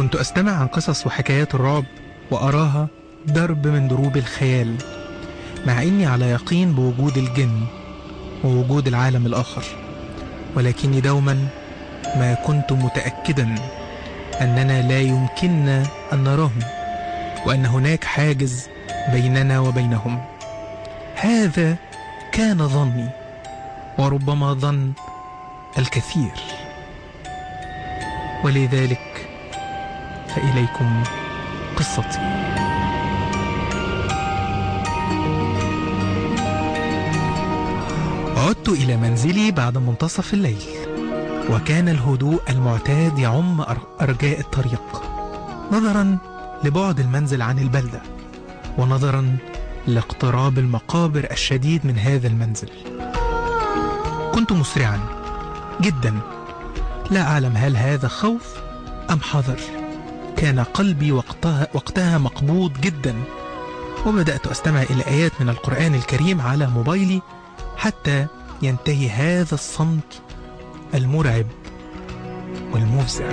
كنت أستمع عن قصص وحكايات الرعب وأراها درب من دروب الخيال مع إني على يقين بوجود الجن ووجود العالم الآخر ولكني دوما ما كنت متأكدا أننا لا يمكننا أن نراهم وأن هناك حاجز بيننا وبينهم هذا كان ظني وربما ظن الكثير ولذلك فإليكم قصتي عدت إلى منزلي بعد منتصف الليل وكان الهدوء المعتاد يعم أر- أرجاء الطريق نظرا لبعد المنزل عن البلدة ونظرا لاقتراب المقابر الشديد من هذا المنزل كنت مسرعا جدا لا أعلم هل هذا خوف أم حذر كان قلبي وقتها, وقتها مقبوض جدا وبدأت أستمع إلى آيات من القرآن الكريم على موبايلي حتى ينتهي هذا الصمت المرعب والمفزع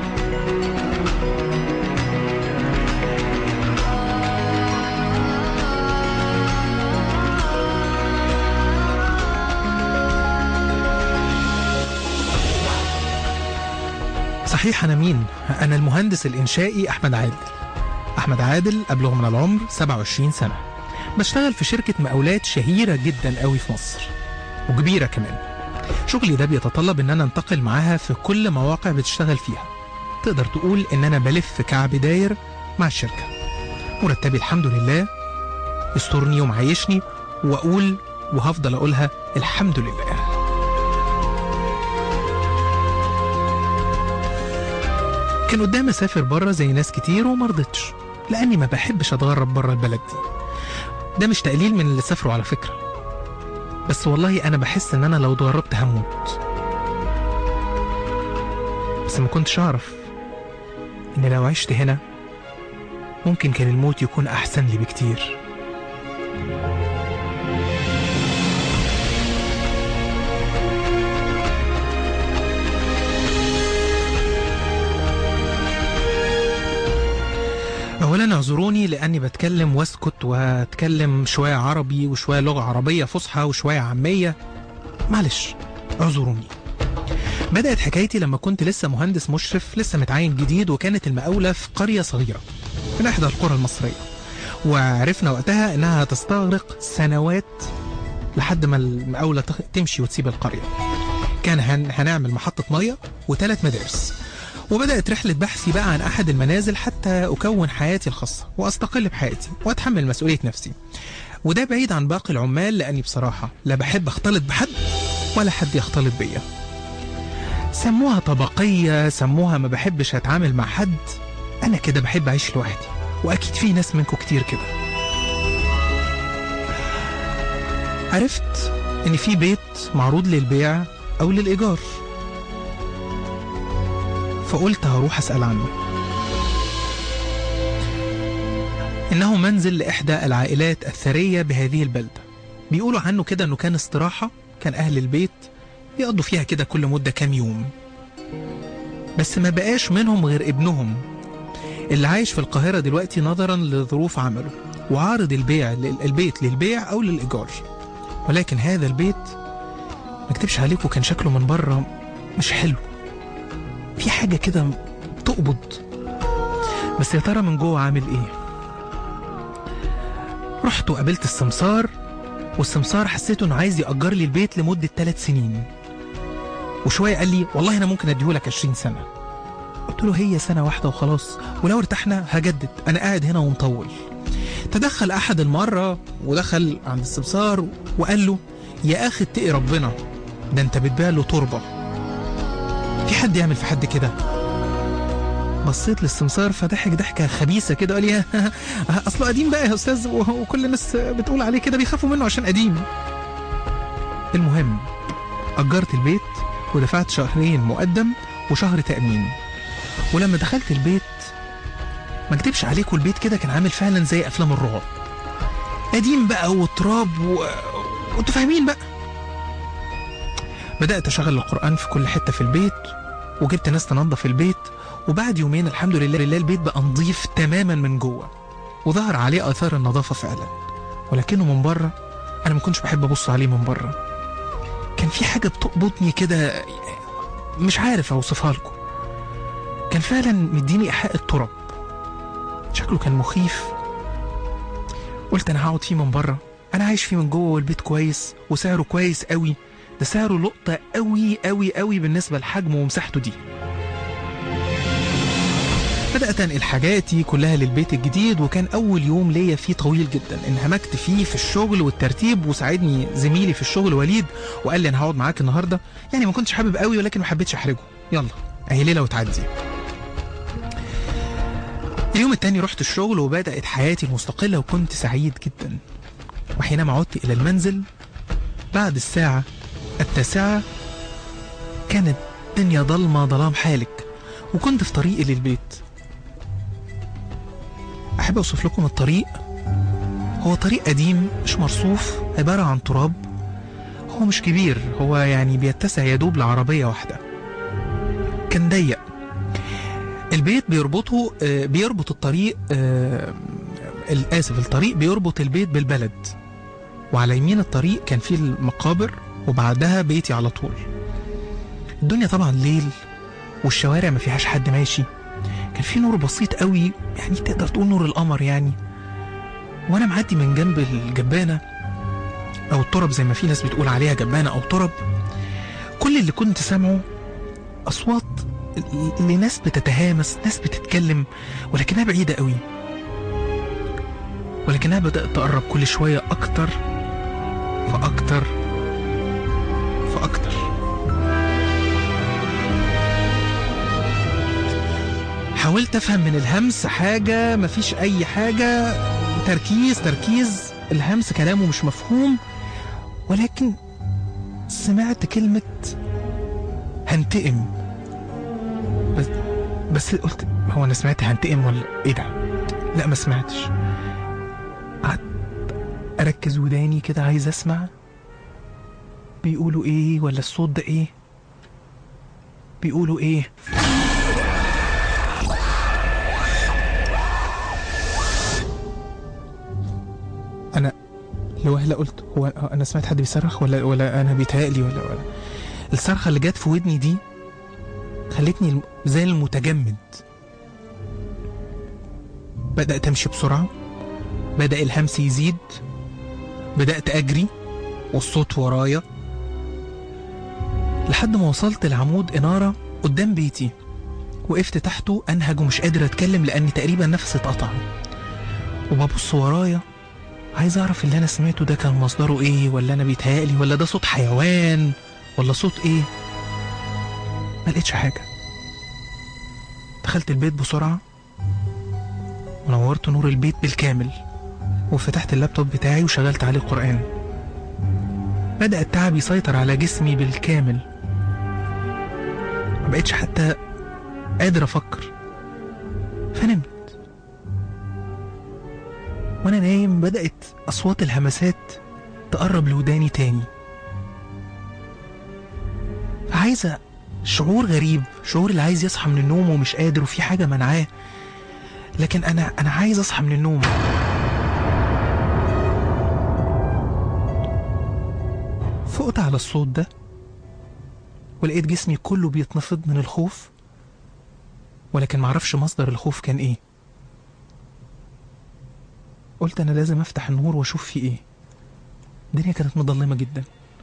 صحيح أنا مين؟ أنا المهندس الإنشائي أحمد عادل أحمد عادل أبلغ من العمر 27 سنة بشتغل في شركة مقاولات شهيرة جدا قوي في مصر وكبيرة كمان شغلي ده بيتطلب ان انا انتقل معاها في كل مواقع بتشتغل فيها تقدر تقول ان انا بلف كعب داير مع الشركة مرتبي الحمد لله يسترني ومعيشني واقول وهفضل اقولها الحمد لله كان قدامي اسافر بره زي ناس كتير ومرضتش لاني ما بحبش اتغرب بره البلد دي ده مش تقليل من اللي سافروا على فكرة بس والله أنا بحس إن أنا لو اتغربت هموت بس ما كنتش أعرف إن لو عشت هنا ممكن كان الموت يكون أحسن لي بكتير اولا اعذروني لاني بتكلم واسكت واتكلم شويه عربي وشويه لغه عربيه فصحى وشويه عاميه معلش اعذروني بدات حكايتي لما كنت لسه مهندس مشرف لسه متعين جديد وكانت المقاوله في قريه صغيره من احدى القرى المصريه وعرفنا وقتها انها هتستغرق سنوات لحد ما المقاوله تخ- تمشي وتسيب القريه كان هن... هنعمل محطه ميه وثلاث مدارس وبدأت رحلة بحثي بقى عن أحد المنازل حتى أكون حياتي الخاصة وأستقل بحياتي وأتحمل مسؤولية نفسي وده بعيد عن باقي العمال لأني بصراحة لا بحب أختلط بحد ولا حد يختلط بيا سموها طبقية سموها ما بحبش أتعامل مع حد أنا كده بحب أعيش لوحدي وأكيد في ناس منكم كتير كده عرفت إن في بيت معروض للبيع أو للإيجار فقلت هروح أسأل عنه إنه منزل لإحدى العائلات الثرية بهذه البلدة بيقولوا عنه كده إنه كان استراحة كان أهل البيت بيقضوا فيها كده كل مدة كام يوم بس ما بقاش منهم غير ابنهم اللي عايش في القاهرة دلوقتي نظرا لظروف عمله وعارض البيع البيت للبيع أو للإيجار ولكن هذا البيت ما اكتبش عليكم كان شكله من بره مش حلو في حاجة كده تقبض بس يا ترى من جوه عامل ايه رحت وقابلت السمسار والسمسار حسيته انه عايز يأجر لي البيت لمدة ثلاث سنين وشوية قال لي والله انا ممكن اديهولك 20 سنة قلت له هي سنة واحدة وخلاص ولو ارتحنا هجدد انا قاعد هنا ومطول تدخل احد المرة ودخل عند السمسار وقال له يا اخي اتقي ربنا ده انت بتبيع له تربه في حد يعمل في حد كده بصيت للسمسار فضحك ضحكه خبيثه كده قال لي اصله قديم بقى يا استاذ وكل الناس بتقول عليه كده بيخافوا منه عشان قديم المهم اجرت البيت ودفعت شهرين مقدم وشهر تامين ولما دخلت البيت ما اكدبش عليكم البيت كده كان عامل فعلا زي افلام الرعب قديم بقى وتراب و... وانتوا فاهمين بقى بدأت أشغل القرآن في كل حتة في البيت وجبت ناس تنظف البيت وبعد يومين الحمد لله لله البيت بقى نظيف تماما من جوه وظهر عليه اثار النظافه فعلا ولكنه من بره انا ما كنتش بحب ابص عليه من بره كان في حاجه بتقبضني كده مش عارف اوصفها لكم كان فعلا مديني ايحاء التراب شكله كان مخيف قلت انا هقعد فيه من بره انا عايش فيه من جوه والبيت كويس وسعره كويس قوي ده سعره لقطه قوي قوي قوي بالنسبه لحجمه ومساحته دي بدأت أنقل حاجاتي كلها للبيت الجديد وكان أول يوم ليا فيه طويل جدا انهمكت فيه في الشغل والترتيب وساعدني زميلي في الشغل وليد وقال لي أنا هقعد معاك النهاردة يعني ما كنتش حابب قوي ولكن ما حبيتش أحرجه يلا أهي ليلة وتعدي اليوم التاني رحت الشغل وبدأت حياتي المستقلة وكنت سعيد جدا وحينما عدت إلى المنزل بعد الساعة التاسعة كانت الدنيا ضلمة ظلام حالك وكنت في طريقي للبيت أحب أوصف لكم الطريق هو طريق قديم مش مرصوف عبارة عن تراب هو مش كبير هو يعني بيتسع يدوب لعربية واحدة كان ضيق البيت بيربطه آه، بيربط الطريق آه، الآسف الطريق بيربط البيت بالبلد وعلى يمين الطريق كان فيه المقابر وبعدها بيتي على طول الدنيا طبعا ليل والشوارع ما فيهاش حد ماشي كان في نور بسيط قوي يعني تقدر تقول نور القمر يعني وانا معدي من جنب الجبانه او الترب زي ما في ناس بتقول عليها جبانه او ترب كل اللي كنت سامعه اصوات لناس بتتهامس ناس بتتكلم ولكنها بعيده قوي ولكنها بدات تقرب كل شويه اكتر فاكتر فاكتر حاولت افهم من الهمس حاجه مفيش اي حاجه تركيز تركيز الهمس كلامه مش مفهوم ولكن سمعت كلمه هنتقم بس بس قلت هو انا سمعت هنتقم ولا ايه ده لا ما سمعتش قعدت اركز وداني كده عايز اسمع بيقولوا ايه ولا الصوت ده ايه بيقولوا ايه انا لو هلا قلت هو انا سمعت حد بيصرخ ولا ولا انا بيتهيألي ولا ولا الصرخه اللي جت في ودني دي خلتني الم- زي المتجمد بدأت أمشي بسرعة بدأ الهمس يزيد بدأت أجري والصوت ورايا لحد ما وصلت لعمود إنارة قدام بيتي وقفت تحته أنهج ومش قادر أتكلم لأني تقريبا نفسي اتقطع وببص ورايا عايز أعرف اللي أنا سمعته ده كان مصدره إيه ولا أنا بيتهيألي ولا ده صوت حيوان ولا صوت إيه ما لقيتش حاجة دخلت البيت بسرعة ونورت نور البيت بالكامل وفتحت اللابتوب بتاعي وشغلت عليه القرآن بدأ التعب يسيطر على جسمي بالكامل ما بقتش حتى قادر أفكر فنمت وأنا نايم بدأت أصوات الهمسات تقرب لوداني تاني عايزة شعور غريب شعور اللي عايز يصحى من النوم ومش قادر وفي حاجة منعاه لكن أنا أنا عايز أصحى من النوم فقت على الصوت ده ولقيت جسمي كله بيتنفض من الخوف ولكن معرفش مصدر الخوف كان ايه قلت انا لازم افتح النور واشوف في ايه الدنيا كانت مظلمه جدا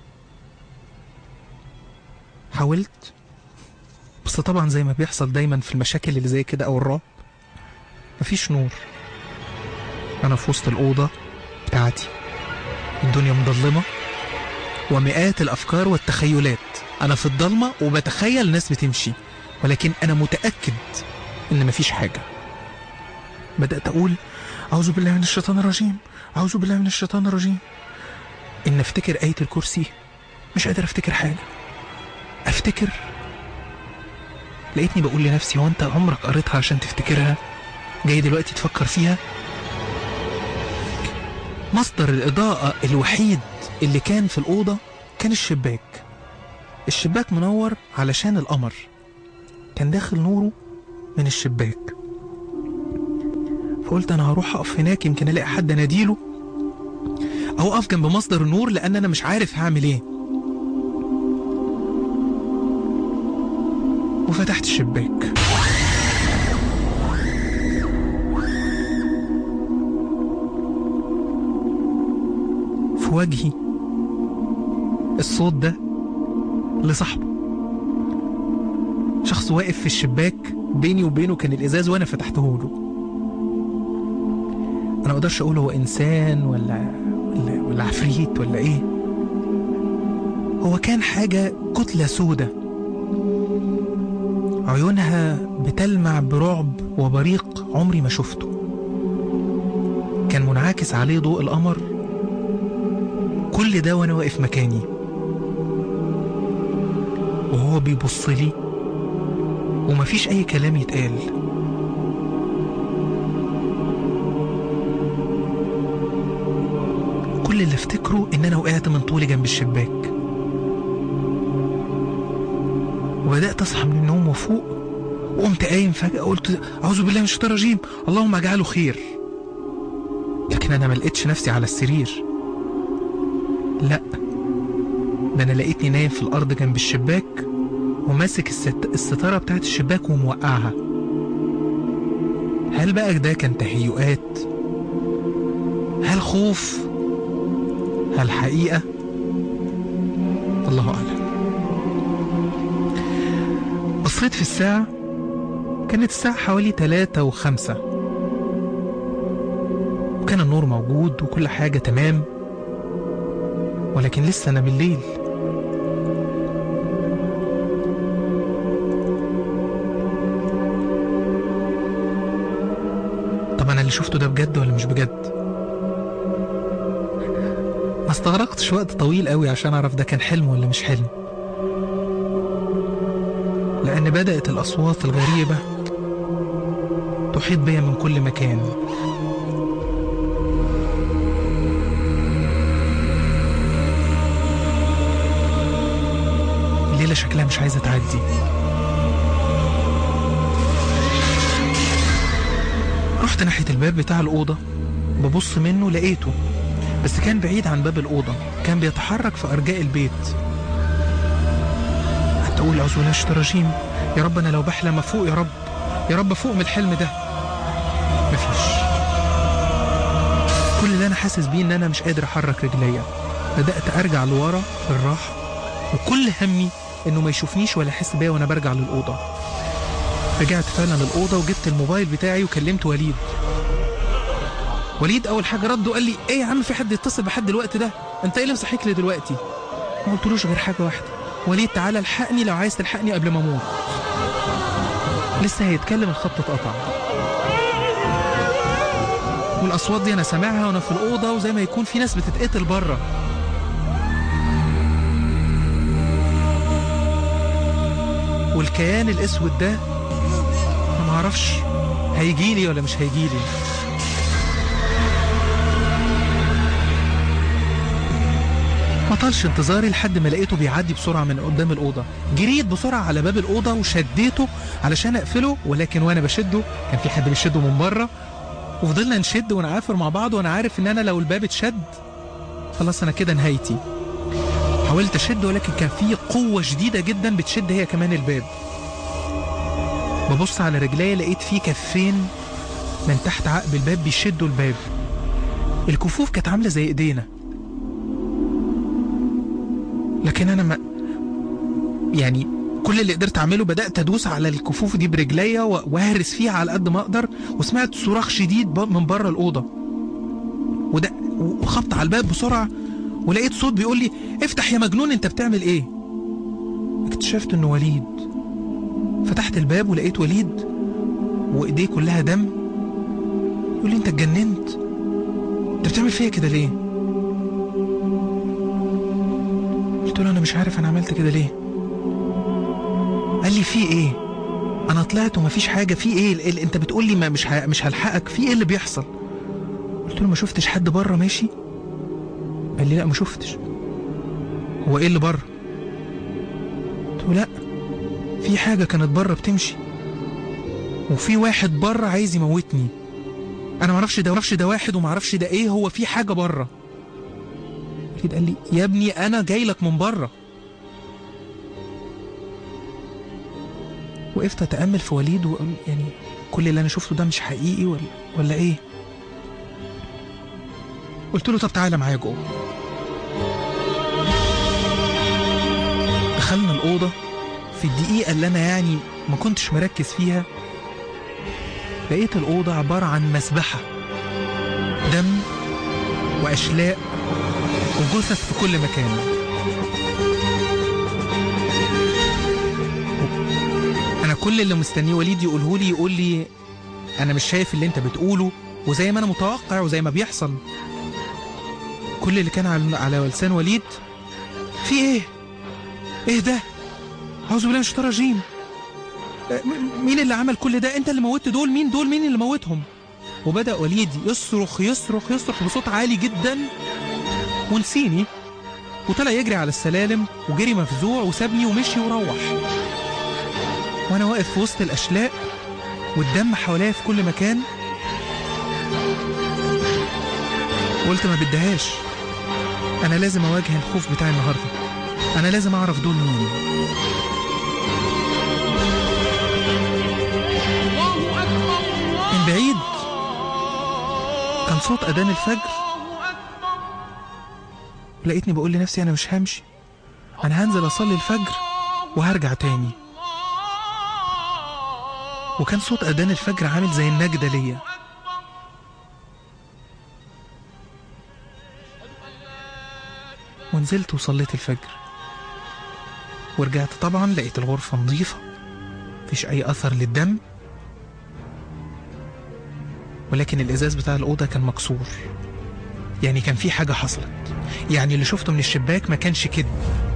حاولت بس طبعا زي ما بيحصل دايما في المشاكل اللي زي كده او الرعب مفيش نور انا في وسط الاوضه بتاعتي الدنيا مظلمه ومئات الافكار والتخيلات انا في الضلمه وبتخيل ناس بتمشي ولكن انا متاكد ان مفيش حاجه بدات اقول اعوذ بالله من الشيطان الرجيم اعوذ بالله من الشيطان الرجيم ان افتكر ايه الكرسي مش قادر افتكر حاجه افتكر لقيتني بقول لنفسي هو انت عمرك قريتها عشان تفتكرها جاي دلوقتي تفكر فيها مصدر الإضاءة الوحيد اللي كان في الأوضة كان الشباك الشباك منور علشان القمر كان داخل نوره من الشباك فقلت انا هروح اقف هناك يمكن الاقي حد اناديله او اقف جنب مصدر النور لان انا مش عارف هعمل ايه وفتحت الشباك في وجهي الصوت ده لصاحبه شخص واقف في الشباك بيني وبينه كان الازاز وانا فتحته له انا ما اقدرش اقول هو انسان ولا ولا, ولا عفريت ولا ايه هو كان حاجه كتله سودة عيونها بتلمع برعب وبريق عمري ما شفته كان منعكس عليه ضوء القمر كل ده وانا واقف مكاني وهو بيبص لي ومفيش اي كلام يتقال كل اللي افتكره ان انا وقعت من طولي جنب الشباك وبدات اصحى من النوم وفوق وقمت قايم فجاه قلت اعوذ بالله من الشيطان الرجيم اللهم اجعله خير لكن انا ما لقيتش نفسي على السرير لا ده انا لقيتني نايم في الارض جنب الشباك وماسك الست... الستاره بتاعت الشباك وموقعها هل بقى ده كان تهيؤات هل خوف هل حقيقه الله اعلم بصيت في الساعه كانت الساعه حوالي تلاتة وخمسة وكان النور موجود وكل حاجه تمام ولكن لسه انا بالليل طب انا اللي شفته ده بجد ولا مش بجد ما استغرقتش وقت طويل قوي عشان اعرف ده كان حلم ولا مش حلم لان بدات الاصوات الغريبه تحيط بيا من كل مكان الليلة شكلها مش عايزة تعدي رحت ناحية الباب بتاع الأوضة ببص منه لقيته بس كان بعيد عن باب الأوضة كان بيتحرك في أرجاء البيت قعدت أقول أعوذ بالله من الشيطان الرجيم يا رب أنا لو بحلم أفوق يا رب يا رب فوق من الحلم ده مفيش كل اللي أنا حاسس بيه إن أنا مش قادر أحرك رجليا بدأت أرجع لورا بالراحة وكل همي انه ما يشوفنيش ولا يحس بيا وانا برجع للاوضه رجعت فعلا للاوضه وجبت الموبايل بتاعي وكلمت وليد وليد اول حاجه رد وقال لي ايه يا عم في حد يتصل بحد الوقت ده انت ايه اللي مصحيك لي دلوقتي ما قلتلوش غير حاجه واحده وليد تعالى الحقني لو عايز تلحقني قبل ما اموت لسه هيتكلم الخط اتقطع والاصوات دي انا سامعها وانا في الاوضه وزي ما يكون في ناس بتتقتل بره والكيان الاسود ده انا معرفش هيجيلي ولا مش هيجيلي ما طالش انتظاري لحد ما لقيته بيعدي بسرعه من قدام الاوضه جريت بسرعه على باب الاوضه وشديته علشان اقفله ولكن وانا بشده كان في حد بيشده من بره وفضلنا نشد ونعافر مع بعض وانا عارف ان انا لو الباب اتشد خلاص انا كده نهايتي حاولت اشد ولكن كان في قوه شديده جدا بتشد هي كمان الباب ببص على رجليا لقيت في كفين من تحت عقب الباب بيشدوا الباب الكفوف كانت عامله زي ايدينا لكن انا ما يعني كل اللي قدرت اعمله بدات ادوس على الكفوف دي برجليا و- واهرس فيها على قد ما اقدر وسمعت صراخ شديد ب- من بره الاوضه وده وخبط على الباب بسرعه ولقيت صوت بيقول لي افتح يا مجنون انت بتعمل ايه اكتشفت انه وليد فتحت الباب ولقيت وليد وايديه كلها دم يقول لي انت اتجننت انت بتعمل فيا كده ليه قلت له انا مش عارف انا عملت كده ليه قال لي في ايه انا طلعت ومفيش حاجه في ايه ال- ال- انت بتقول لي ما مش ه- مش هلحقك في ايه اللي بيحصل قلت له ما شفتش حد بره ماشي قال لي لا ما شفتش هو ايه اللي بره قلت له لا في حاجه كانت بره بتمشي وفي واحد بره عايز يموتني انا معرفش ده معرفش ده واحد ومعرفش ده ايه هو في حاجه بره وليد قال لي يا ابني انا جاي لك من بره وقفت اتامل في وليد واقول يعني كل اللي انا شفته ده مش حقيقي ولا ولا ايه قلت له طب تعالى معايا جوه دخلنا الأوضة في الدقيقة اللي أنا يعني ما كنتش مركز فيها لقيت الأوضة عبارة عن مسبحة دم وأشلاء وجثث في كل مكان أنا كل اللي مستنيه وليد يقوله لي يقول لي أنا مش شايف اللي أنت بتقوله وزي ما أنا متوقع وزي ما بيحصل كل اللي كان على على لسان وليد في إيه؟ ايه ده؟ اعوذ بالله من الشيطان الرجيم أه، م- مين اللي عمل كل ده؟ انت اللي موتت دول؟ مين دول؟ مين اللي موتهم؟ وبدأ وليد يصرخ يصرخ يصرخ بصوت عالي جدا ونسيني وطلع يجري على السلالم وجري مفزوع وسابني ومشي وروح وانا واقف في وسط الاشلاء والدم حواليا في كل مكان قلت ما بدهاش انا لازم اواجه الخوف بتاعي النهارده انا لازم اعرف دول مين من بعيد كان صوت اذان الفجر لقيتني بقول لنفسي انا مش همشي انا هنزل اصلي الفجر وهرجع تاني وكان صوت اذان الفجر عامل زي النجدة ليا ونزلت وصليت الفجر ورجعت طبعا لقيت الغرفة نظيفة مفيش أي أثر للدم ولكن الإزاز بتاع الأوضة كان مكسور يعني كان في حاجة حصلت يعني اللي شفته من الشباك ما كانش كده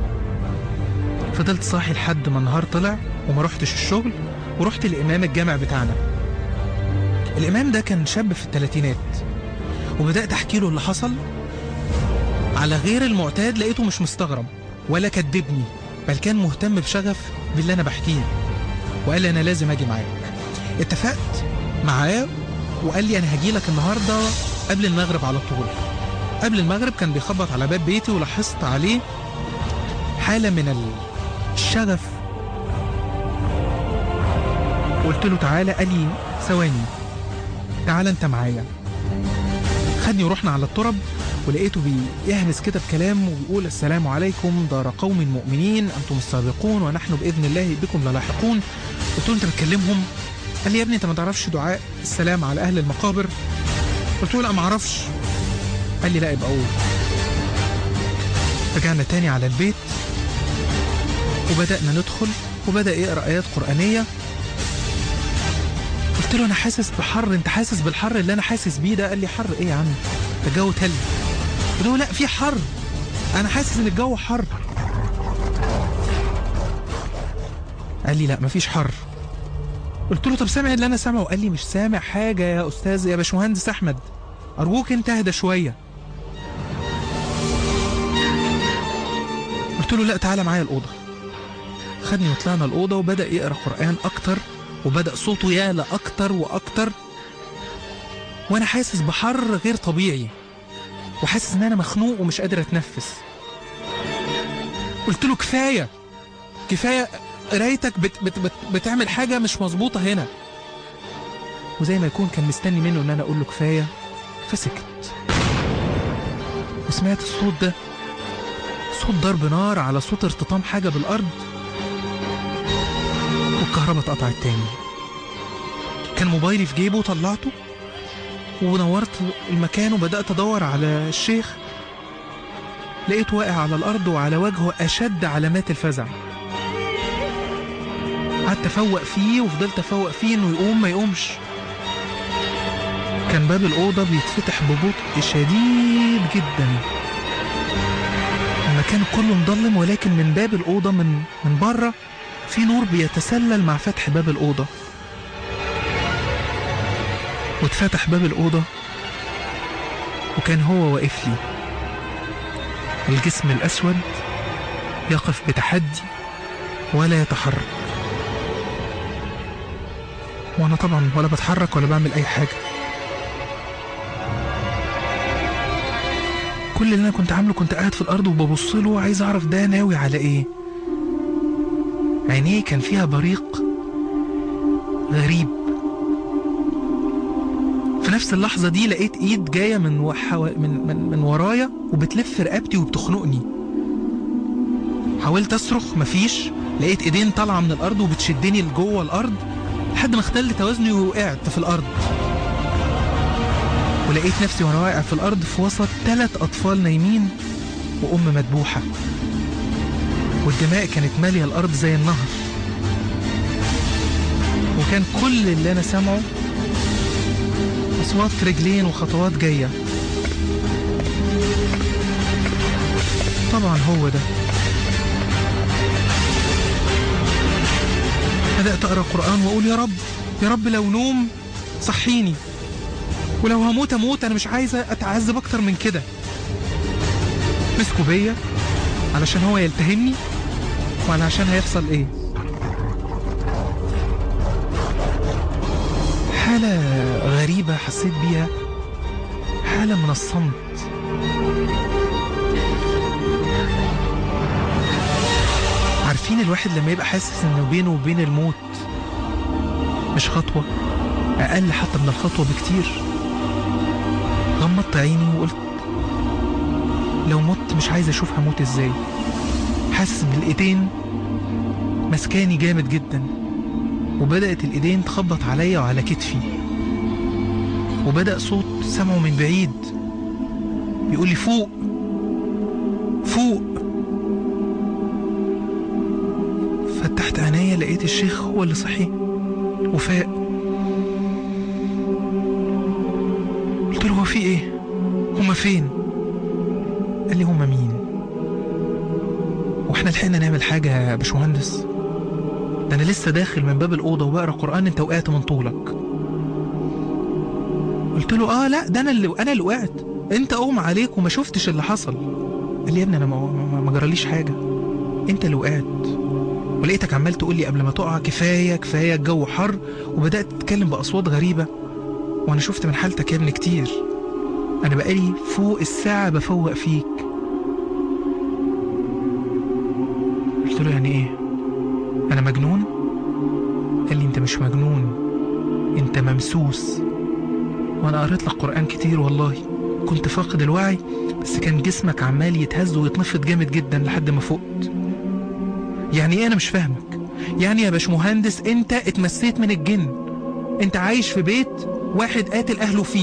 فضلت صاحي لحد ما النهار طلع وما رحتش الشغل ورحت لإمام الجامع بتاعنا الإمام ده كان شاب في الثلاثينات وبدأت أحكي له اللي حصل على غير المعتاد لقيته مش مستغرب ولا كدبني بل كان مهتم بشغف باللي انا بحكيه وقال لي انا لازم اجي معاك اتفقت معاه وقال لي انا هجي لك النهارده قبل المغرب على طول قبل المغرب كان بيخبط على باب بيتي ولاحظت عليه حاله من الشغف قلت له تعالى قال لي ثواني تعالى انت معايا خدني ورحنا على الترب ولقيته بيهمس كده بكلام وبيقول السلام عليكم دار قوم مؤمنين انتم السابقون ونحن باذن الله بكم للاحقون قلت له انت بتكلمهم قال لي يا ابني انت ما تعرفش دعاء السلام على اهل المقابر قلت له لا ما اعرفش قال لي لا يبقى قول رجعنا تاني على البيت وبدأنا ندخل وبدأ يقرأ آيات قرآنية قلت له أنا حاسس بحر أنت حاسس بالحر اللي أنا حاسس بيه ده قال لي حر إيه يا عم ده الجو تلج قلت له لا في حر أنا حاسس إن الجو حر قال لي لا مفيش حر قلت له طب سامع اللي أنا سامعه قال لي مش سامع حاجة يا أستاذ يا باشمهندس أحمد أرجوك أنت اهدى شوية قلت له لا تعالى معايا الأوضة خدني وطلعنا الأوضة وبدأ يقرأ قرآن أكتر وبدأ صوته يعلى أكتر وأكتر وأنا حاسس بحر غير طبيعي وحاسس إن أنا مخنوق ومش قادر أتنفس قلت له كفاية كفاية قرايتك بت بت بت بتعمل حاجة مش مظبوطة هنا وزي ما يكون كان مستني منه إن أنا أقول له كفاية فسكت وسمعت الصوت ده صوت ضرب نار على صوت ارتطام حاجة بالأرض والكهرباء اتقطعت تاني كان موبايلي في جيبه طلعته ونورت المكان وبدأت أدور على الشيخ لقيته واقع على الأرض وعلى وجهه أشد علامات الفزع قعدت أفوق فيه وفضلت أفوق فيه إنه يقوم ما يقومش كان باب الأوضة بيتفتح ببطء شديد جدا المكان كله مضلم ولكن من باب الأوضة من من بره في نور بيتسلل مع فتح باب الأوضة واتفتح باب الأوضة وكان هو واقف لي الجسم الأسود يقف بتحدي ولا يتحرك وانا طبعا ولا بتحرك ولا بعمل اي حاجه كل اللي انا كنت عامله كنت قاعد في الارض وببص له عايز اعرف ده ناوي على ايه عينيه كان فيها بريق غريب في نفس اللحظة دي لقيت ايد جاية من, وحو... من, من, من ورايا وبتلف رقبتي وبتخنقني حاولت اصرخ مفيش لقيت ايدين طالعة من الارض وبتشدني لجوه الارض لحد ما اختل توازني ووقعت في الارض ولقيت نفسي وانا واقع في الارض في وسط ثلاث اطفال نايمين وام مذبوحة والدماء كانت مالية الارض زي النهر وكان كل اللي انا سامعه اصوات رجلين وخطوات جايه طبعا هو ده بدات اقرا قران واقول يا رب يا رب لو نوم صحيني ولو هموت اموت انا مش عايزه اتعذب اكتر من كده مسكوا بيا علشان هو يلتهمني وعلشان هيحصل ايه حالة غريبة حسيت بيها حالة من الصمت عارفين الواحد لما يبقى حاسس انه بينه وبين الموت مش خطوة أقل حتى من الخطوة بكتير غمضت عيني وقلت لو مت مش عايز أشوف هموت إزاي حاسس بالإيدين مسكاني جامد جدا وبدأت الإيدين تخبط عليا وعلى كتفي وبدأ صوت سمعه من بعيد بيقول لي فوق فوق فتحت عينيا لقيت الشيخ هو اللي صحي وفاق قلت له هو في ايه هما فين قال لي هما مين واحنا لحقنا نعمل حاجة يا باشمهندس ده انا لسه داخل من باب الاوضه وبقرا قران انت وقعت من طولك قلت له اه لا ده انا اللي انا اللي وقعت انت اغمى عليك وما شفتش اللي حصل قال لي يا ابني انا ما, ما, ما جراليش حاجه انت اللي وقعت ولقيتك عمال تقول لي قبل ما تقع كفايه كفايه الجو حر وبدات تتكلم باصوات غريبه وانا شفت من حالتك يا ابني كتير انا بقالي فوق الساعه بفوق فيك قلت له يعني ايه انا مجنون قال لي انت مش مجنون انت ممسوس وانا قريت لك قران كتير والله كنت فاقد الوعي بس كان جسمك عمال يتهز ويتنفض جامد جدا لحد ما فقت يعني ايه انا مش فاهمك يعني يا باشمهندس انت اتمسيت من الجن انت عايش في بيت واحد قاتل اهله فيه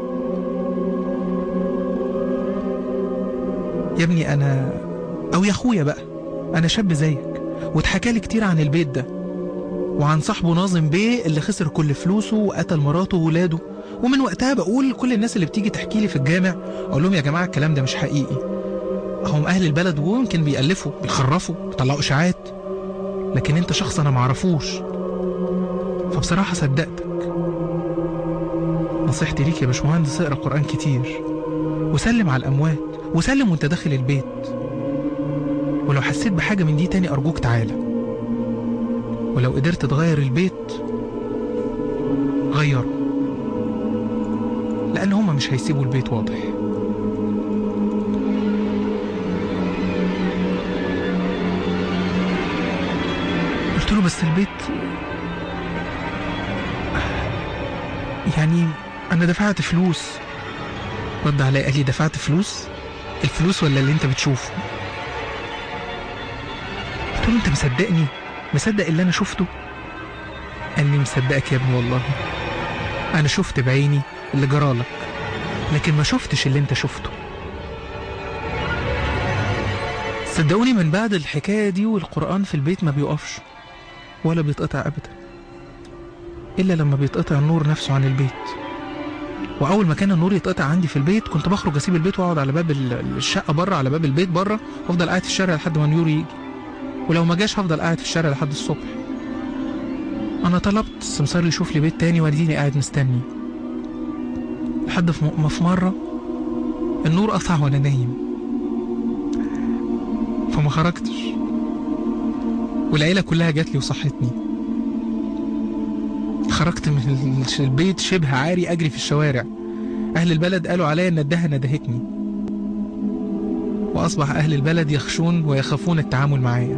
يا ابني انا او يا اخويا بقى انا شاب زيك واتحكى لي كتير عن البيت ده وعن صاحبه ناظم بيه اللي خسر كل فلوسه وقتل مراته وولاده ومن وقتها بقول لكل الناس اللي بتيجي تحكي لي في الجامع اقول لهم يا جماعه الكلام ده مش حقيقي هم اهل البلد ويمكن بيألفوا بيخرفوا بيطلعوا اشاعات لكن انت شخص انا معرفوش فبصراحه صدقتك نصيحتي ليك يا باشمهندس اقرا قران كتير وسلم على الاموات وسلم وانت داخل البيت ولو حسيت بحاجة من دي تاني أرجوك تعالى ولو قدرت تغير البيت غيره لأن هما مش هيسيبوا البيت واضح قلت له بس البيت يعني أنا دفعت فلوس رد عليا قال لي دفعت فلوس الفلوس ولا اللي انت بتشوفه قلت له انت مصدقني مصدق اللي انا شفته قال لي مصدقك يا ابني والله انا شفت بعيني اللي جرالك لكن ما شفتش اللي انت شفته صدقوني من بعد الحكاية دي والقرآن في البيت ما بيقفش ولا بيتقطع أبدا إلا لما بيتقطع النور نفسه عن البيت وأول ما كان النور يتقطع عندي في البيت كنت بخرج أسيب البيت وأقعد على باب الشقة بره على باب البيت بره وأفضل قاعد في الشارع لحد ما النور يجي ولو ما جاش هفضل قاعد في الشارع لحد الصبح انا طلبت السمسار يشوف لي بيت تاني واديني قاعد مستني لحد ما في مرة النور قطع وانا نايم فما خرجتش والعيلة كلها جات لي وصحتني خرجت من البيت شبه عاري أجري في الشوارع أهل البلد قالوا عليا إن الدهة ندهتني وأصبح أهل البلد يخشون ويخافون التعامل معايا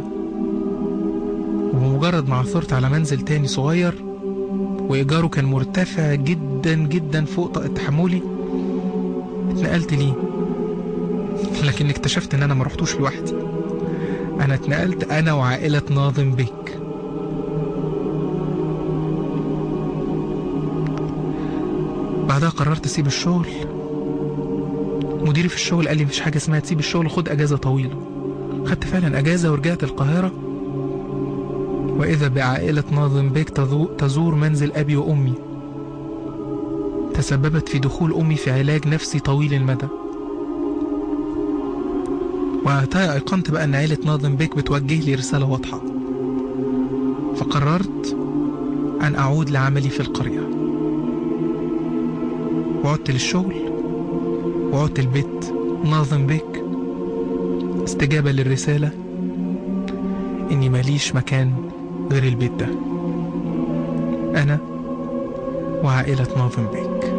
وبمجرد ما عثرت على منزل تاني صغير وإيجاره كان مرتفع جدا جدا فوق طاقة تحملي اتنقلت ليه لكن اكتشفت ان انا ما رحتوش لوحدي انا اتنقلت انا وعائلة ناظم بيك بعدها قررت اسيب الشغل مديري في الشغل قال لي مفيش حاجة اسمها تسيب الشغل خد اجازة طويلة خدت فعلا اجازة ورجعت القاهرة واذا بعائلة ناظم بيك تزو- تزور منزل ابي وامي تسببت في دخول امي في علاج نفسي طويل المدى وقتها أيقنت بقى إن عيلة ناظم بيك بتوجه لي رسالة واضحة فقررت أن أعود لعملي في القرية وعدت للشغل وعدت البيت ناظم بيك استجابة للرسالة إني ماليش مكان غير البيت ده أنا وعائلة ناظم بيك